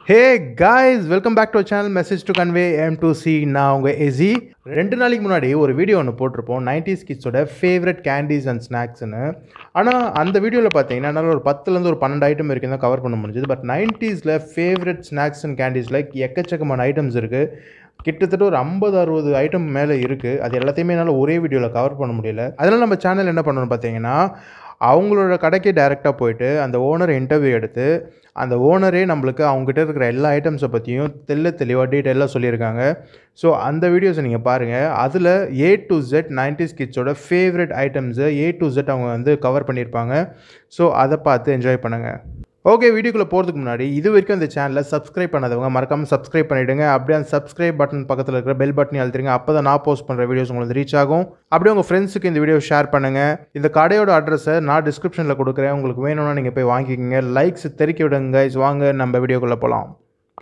Hey guys welcome back to channel message to convey M to C நான் உங்கள் எசி ரெண்டு நாளைக்கு முன்னாடி ஒரு வீடியோ ஒன்று போட்டிருப்போம் நைன்டிஸ் கிட்ஸோட ஃபேவரட் கேண்டீஸ் அண்ட் ஸ்நாக்ஸ்னு ஆனால் அந்த வீடியோவில் பார்த்தீங்கன்னா என்னால் ஒரு பத்துலேருந்து ஒரு பன்னெண்டு ஐட்டம் வரைக்கும் தான் கவர் பண்ண முடிஞ்சது பட் நைன்ட்டீஸில் ஃபேவரட் ஸ்நாக்ஸ் அண்ட் கேண்டீஸில் எக்கச்சக்கமான ஐட்டம்ஸ் இருக்குது கிட்டத்தட்ட ஒரு ஐம்பது அறுபது ஐட்டம் மேலே இருக்குது அது எல்லாத்தையுமே என்னால் ஒரே வீடியோவில் கவர் பண்ண முடியல அதனால் நம்ம சேனல் என்ன பண்ணணும் பார்த்தீங்கன்னா அவங்களோட கடைக்கு டைரெக்டாக போயிட்டு அந்த ஓனர் இன்டர்வியூ எடுத்து அந்த ஓனரே நம்மளுக்கு அவங்ககிட்ட இருக்கிற எல்லா ஐட்டம்ஸை பற்றியும் தெல்ல தெளிவாக டீட்டெயிலாக சொல்லியிருக்காங்க ஸோ அந்த வீடியோஸை நீங்கள் பாருங்கள் அதில் ஏ டு ஜெட் நைன்டிஸ் கிட்ஸோட ஃபேவரட் ஐட்டம்ஸை ஏ டு ஜெட் அவங்க வந்து கவர் பண்ணியிருப்பாங்க ஸோ அதை பார்த்து என்ஜாய் பண்ணுங்கள் ஓகே வீடியோக்குள்ளே போகிறதுக்கு முன்னாடி இது வரைக்கும் இந்த சேனலை சப்ஸ்கிரைப் பண்ணாதவங்க மறக்காமல் சப்ஸ்கிரைப் பண்ணிவிடுங்க அப்படியே அந்த சப்ஸ்கிரைப் பட்டன் பக்கத்தில் இருக்கிற பெல் பட்டனை அழுத்துறீங்க அப்போ தான் நான் போஸ்ட் பண்ணுற வீடியோஸ் உங்களுக்கு ரீச் ஆகும் அப்படியே உங்கள் ஃப்ரெண்ட்ஸுக்கு இந்த வீடியோ ஷேர் பண்ணுங்கள் இந்த கடையோட அட்ரஸை நான் டிஸ்கிரிப்ஷனில் கொடுக்குறேன் உங்களுக்கு வேணும்னா நீங்கள் போய் வாங்கிக்கோங்க லைக்ஸ் தெறிக்க விடுங்க guys. வாங்க நம்ம வீடியோக்குள்ளே போகலாம்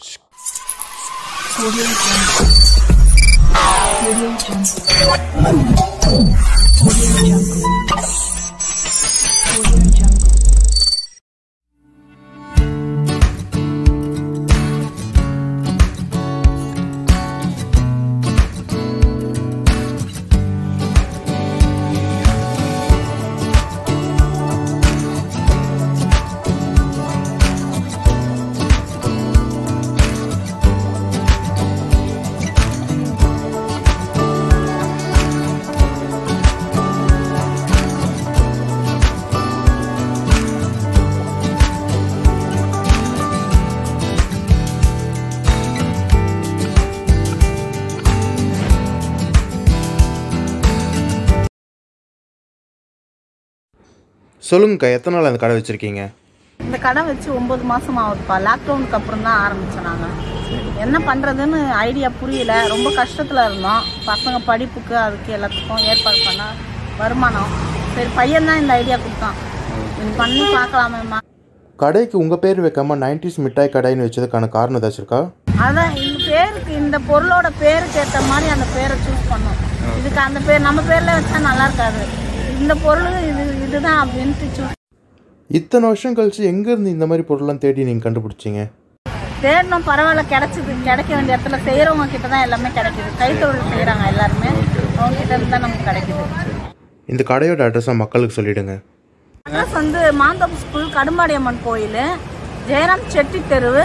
சொல்லுங்கக்கா எத்தனை நாள் அந்த கடை வச்சுருக்கீங்க இந்த கடை வச்சு ஒம்பது மாதம் ஆகுதுப்பா லாக்டவுனுக்கு அப்புறம் தான் ஆரம்பித்தோம் நாங்கள் என்ன பண்ணுறதுன்னு ஐடியா புரியல ரொம்ப கஷ்டத்தில் இருந்தோம் பசங்க படிப்புக்கு அதுக்கு எல்லாத்துக்கும் ஏற்பாடு பண்ண வருமானம் சரி பையன் தான் இந்த ஐடியா கொடுத்தான் இது பண்ணி பார்க்கலாமேம்மா கடைக்கு உங்கள் பேர் வைக்காம நைன்டிஸ் மிட்டாய் கடைன்னு வச்சதுக்கான காரணம் ஏதாச்சும் இருக்கா அதான் இந்த பேருக்கு இந்த பொருளோட பேருக்கு ஏற்ற மாதிரி அந்த பேரை சூஸ் பண்ணோம் இதுக்கு அந்த பேர் நம்ம பேரில் வச்சா நல்லா இருக்காது இந்த பொருள் இது இதுதான் அப்படின்ட்டு சூஸ் இத்தனை வருஷம் கழிச்சு எங்கேருந்து இந்த மாதிரி பொருள்லாம் தேடி நீங்கள் கண்டுபிடிச்சிங்க தேடணும் பரவாயில்ல கிடைச்சிது கிடைக்க வேண்டிய இடத்துல செய்கிறவங்க கிட்ட தான் எல்லாமே கிடைக்குது கைத்தொழில் செய்கிறாங்க எல்லாருமே அவங்க கிட்ட இருந்து தான் நமக்கு கிடைக்குது இந்த கடையோட அட்ரஸை மக்களுக்கு சொல்லிவிடுங்க அட்ரஸ் வந்து மாந்தோப்பு ஸ்கூல் கடும்பாடியம்மன் கோயில் ஜெயராம் செட்டி தெருவு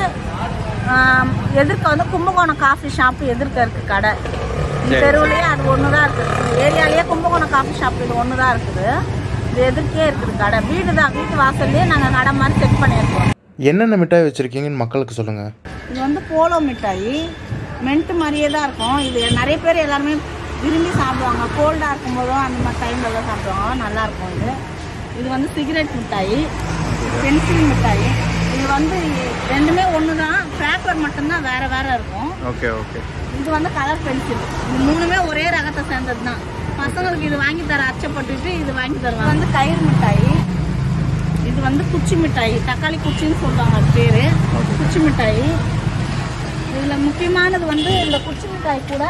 ஆம், எதிர்க்க வந்து கும்பகோணம் காஃபி ஷாப்பு எதிர்க்க இருக்குது கடை இந்த தெருவுலேயே அது ஒன்று தான் இருக்குது இந்த ஏரியாலேயே கும்பகோணம் காஃபி ஷாப் இது ஒன்று தான் இருக்குது இது எதிர்க்கே இருக்குது கடை வீடு தான் வீட்டு வாசல்லையே நாங்கள் கடை மாதிரி செட் பண்ணியிருக்கோம் என்னென்ன மிட்டாய் வச்சுருக்கீங்கன்னு மக்களுக்கு சொல்லுங்கள் இது வந்து போலோ மிட்டாய் மென்ட் மாதிரியே தான் இருக்கும் இது நிறைய பேர் எல்லாருமே விரும்பி சாப்பிடுவாங்க கோல்டாக இருக்கும்போதும் அந்த மாதிரி டைம்ல தான் சாப்பிடுவாங்க நல்லா இருக்கும் இது இது வந்து சிகரெட் மிட்டாய் பென்சில் மிட்டாய் இது வந்து ரெண்டுமே ஒன்று தான் பேப்பர் மட்டும்தான் வேற வேற இருக்கும் ஓகே ஓகே இது வந்து கலர் பென்சில் இது மூணுமே ஒரே ரகத்தை சேர்ந்தது தான் பசங்களுக்கு இது வாங்கி தர அச்சப்பட்டுட்டு இது வாங்கி தருவாங்க இது வந்து கயிறு மிட்டாய் இது வந்து குச்சி மிட்டாய் தக்காளி குச்சின்னு சொல்லுவாங்க அது பேர் குச்சி மிட்டாய் இதில் முக்கியமானது வந்து இந்த குச்சி மிட்டாய் கூட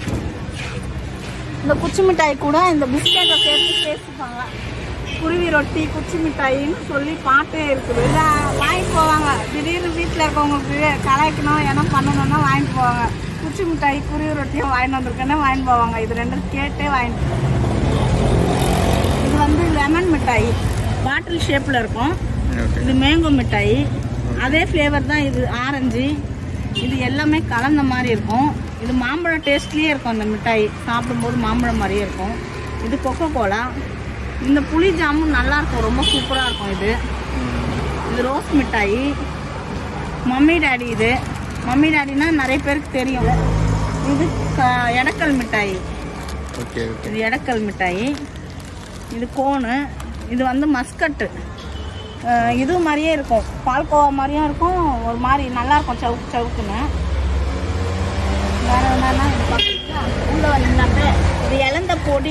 இந்த குச்சி மிட்டாய் கூட இந்த பிஸ்கெட்டை சேர்த்து பேசிப்பாங்க குருவி ரொட்டி குச்சி மிட்டாயின்னு சொல்லி பாட்டே இருக்குது இதை வாங்கிட்டு போவாங்க திடீர்னு வீட்டில் இருக்கவங்களுக்கு கலாய்க்கணும் ஏன்னா பண்ணணும்னா வாங்கிட்டு போவாங்க குச்சி மிட்டாய் குருவி ரொட்டியும் வாங்கிட்டு வந்திருக்கேன்னு வாங்கிட்டு போவாங்க இது ரெண்டும் கேட்டே வாங்கிட்டு இது வந்து லெமன் மிட்டாய் பாட்டில் ஷேப்பில் இருக்கும் இது மேங்கோ மிட்டாய் அதே ஃப்ளேவர் தான் இது ஆரஞ்சு இது எல்லாமே கலந்த மாதிரி இருக்கும் இது மாம்பழம் டேஸ்ட்லேயே இருக்கும் அந்த மிட்டாய் சாப்பிடும்போது மாம்பழம் மாதிரியே இருக்கும் இது கொக்கோ கோலா இந்த புளி ஜாமுன் நல்லா இருக்கும் ரொம்ப சூப்பராக இருக்கும் இது இது ரோஸ் மிட்டாய் மம்மி டாடி இது மம்மி டாடினா நிறைய பேருக்கு தெரியும் இது க- எடக்கல் மிட்டாய் ஓகே இது எடக்கல் மிட்டாய் இது கோனு இது வந்து மஸ்கட்டு அஹ் இது மாதிரியே இருக்கும் பால்கோவா மாதிரியும் இருக்கும் ஒரு மாதிரி நல்லா இருக்கும் சவுக்கு சவுக்குன்னு வேற என்னன்னா இது பார்த்தீங்களா? உள்ள வந்தீங்கன்னாக்க இது இழந்த பொடி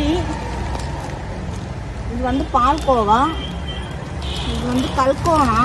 இது வந்து பால்கோவா இது வந்து கல்கோனா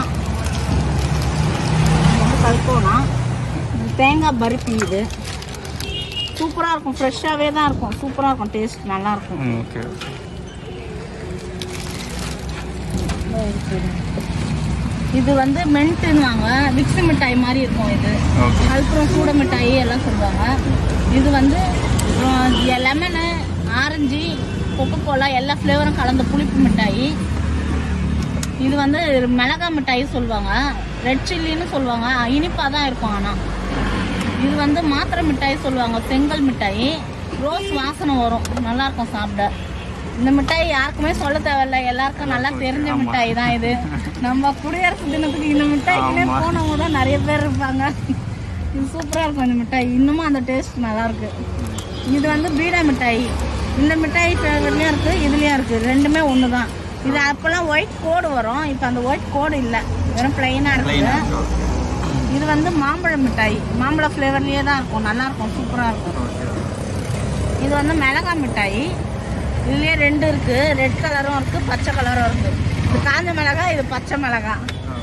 இது வந்து கல்கோனா இது தேங்காய் பருப்பி இது சூப்பராக இருக்கும் ஃப்ரெஷ்ஷாகவே தான் இருக்கும் சூப்பராக இருக்கும் டேஸ்ட் நல்லா இருக்கும் ஓகே இது வந்து மென்ட்டுன்னுவாங்க விக்ஸ் மிட்டாய் மாதிரி இருக்கும் இது ஓகே அதுக்கப்புறம் சூட மிட்டாய் எல்லாம் சொல்லுவாங்க இது வந்து லெமனு ஆரஞ்சு கொக்கோ கோலா எல்லா ஃப்ளேவரும் கலந்த புளிப்பு மிட்டாய் இது வந்து மிளகா மிட்டாய் சொல்லுவாங்க ரெட் சில்லின்னு சொல்லுவாங்க இனிப்பாக தான் இருக்கும் ஆனால் இது வந்து மாத்திரை மிட்டாய் சொல்லுவாங்க செங்கல் மிட்டாய் ரோஸ் வாசனை வரும் நல்லா இருக்கும் சாப்பிட இந்த மிட்டாய் யாருக்குமே சொல்ல தேவையில்ல எல்லாருக்கும் நல்லா தெரிஞ்ச மிட்டாய் தான் இது நம்ம குடியரசு தினத்துக்கு இந்த மிட்டாய்க்குனே ஆமா. போனவங்க தான் நிறைய பேர் இருப்பாங்க இது சூப்பராக இருக்கும் இந்த மிட்டாய் இன்னமும் அந்த டேஸ்ட் நல்லா இருக்கு இது வந்து பீடா மிட்டாய் இந்த மிட்டாய் ஃப்ளேவர்லேயும் இருக்குது இதுலேயும் இருக்குது ரெண்டுமே ஒன்று தான் இது அப்போல்லாம் ஒயிட் கோடு வரும் இப்போ அந்த ஒயிட் கோடு இல்லை வெறும் பிளைனாக ப்ளைனாக இருக்குது இருக்கு இது வந்து மாம்பழ மிட்டாய் மாம்பழ ஃப்ளேவர்லேயே தான் இருக்கும் நல்லா இருக்கும் சூப்பராக இருக்கும் ஓகே இது வந்து மிளகா மிட்டாய் இதுலேயே ரெண்டு இருக்கு ரெட் கலரும் இருக்கு பச்சை கலரும் இருக்கு இது காஞ்ச மிளகா இது பச்சை மிளகா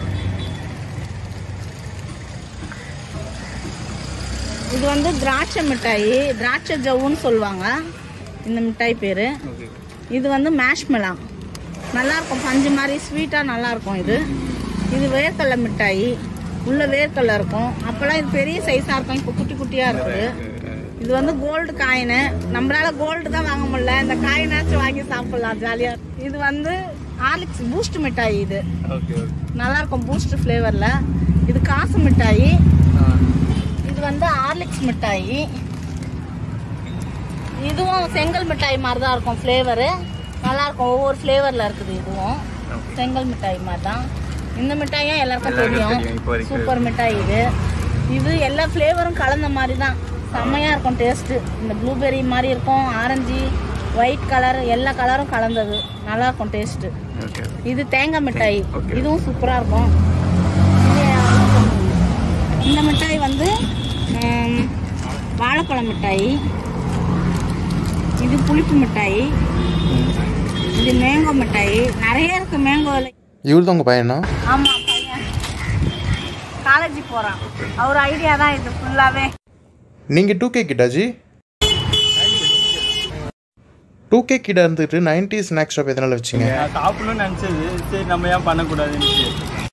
இது வந்து திராட்சை மிட்டாய் திராட்சை ஜவ்வுன்னு சொல்லுவாங்க இந்த மிட்டாய் பேர் ஓகே இது வந்து மேஷ் மெலாம் நல்லா இருக்கும் பஞ்சு மாதிரி ஸ்வீட்டாக நல்லா இருக்கும் இது இது வேர்க்கடலை மிட்டாய் உள்ள வேர்க்கடலை இருக்கும் அப்போல்லாம் இது பெரிய சைஸாக இருக்கும் இப்போ குட்டி குட்டியாக இருக்குது இது வந்து கோல்டு காயின் நம்மளால கோல்டு தான் வாங்க முடியல இந்த காயினாச்சும் வாங்கி சாப்பிடலாம் ஜாலியாக இது வந்து ஆர்லிக்ஸ் பூஸ்ட் மிட்டாய் இது ஓகே ஓகே நல்லா இருக்கும் பூஸ்ட் ஃப்ளேவரில் இது காசு மிட்டாய் இது வந்து ஹார்லிக்ஸ் மிட்டாய் இதுவும் செங்கல் மிட்டாய் மாதிரி தான் இருக்கும் ஃப்ளேவரு நல்லா இருக்கும் ஒவ்வொரு ஃப்ளேவரில் இருக்குது இதுவும் Okay. செங்கல் மிட்டாய் மாதிரி தான் இந்த மிட்டாயும் எல்லாருக்கும் எல்லாருக்கும் தெரியும் தெரியும், இப்போ வரைக்கும். சூப்பர் மிட்டாய் இது இது எல்லா ஃப்ளேவரும் கலந்த மாதிரி தான் செம்மையாக இருக்கும் டேஸ்ட்டு இந்த ப்ளூபெர்ரி மாதிரி இருக்கும் ஆரஞ்சு ஒயிட் கலர் எல்லா கலரும் கலந்தது நல்லா இருக்கும் டேஸ்ட்டு ஓகே இது தேங்காய் மிட்டாய் Okay. இதுவும் சூப்பராக இருக்கும் இது இந்த மிட்டாய் வந்து ஹம், வாழைப்பழம் மிட்டாய் இது புளிப்பு மிட்டாய் இது மேங்கோ மிட்டாய் நிறைய இருக்கு மேங்கோவில் இவர் தான் உங்கள் பையனா ஆமாம் பையன் காலேஜ் போகிறான் அவர் ஐடியா தான் இது ஃபுல்லாகவே நீங்கள் டூ கே கிட்டாஜி டூ கே கிட்ட இருந்துட்டு நைன்டி ஸ்நாக்ஸ் ஷாப் எதனால் வச்சிங்க நான் சாப்பிடணும்னு நினச்சது சரி நம்ம ஏன் பண்ணக்கூடாதுன்னு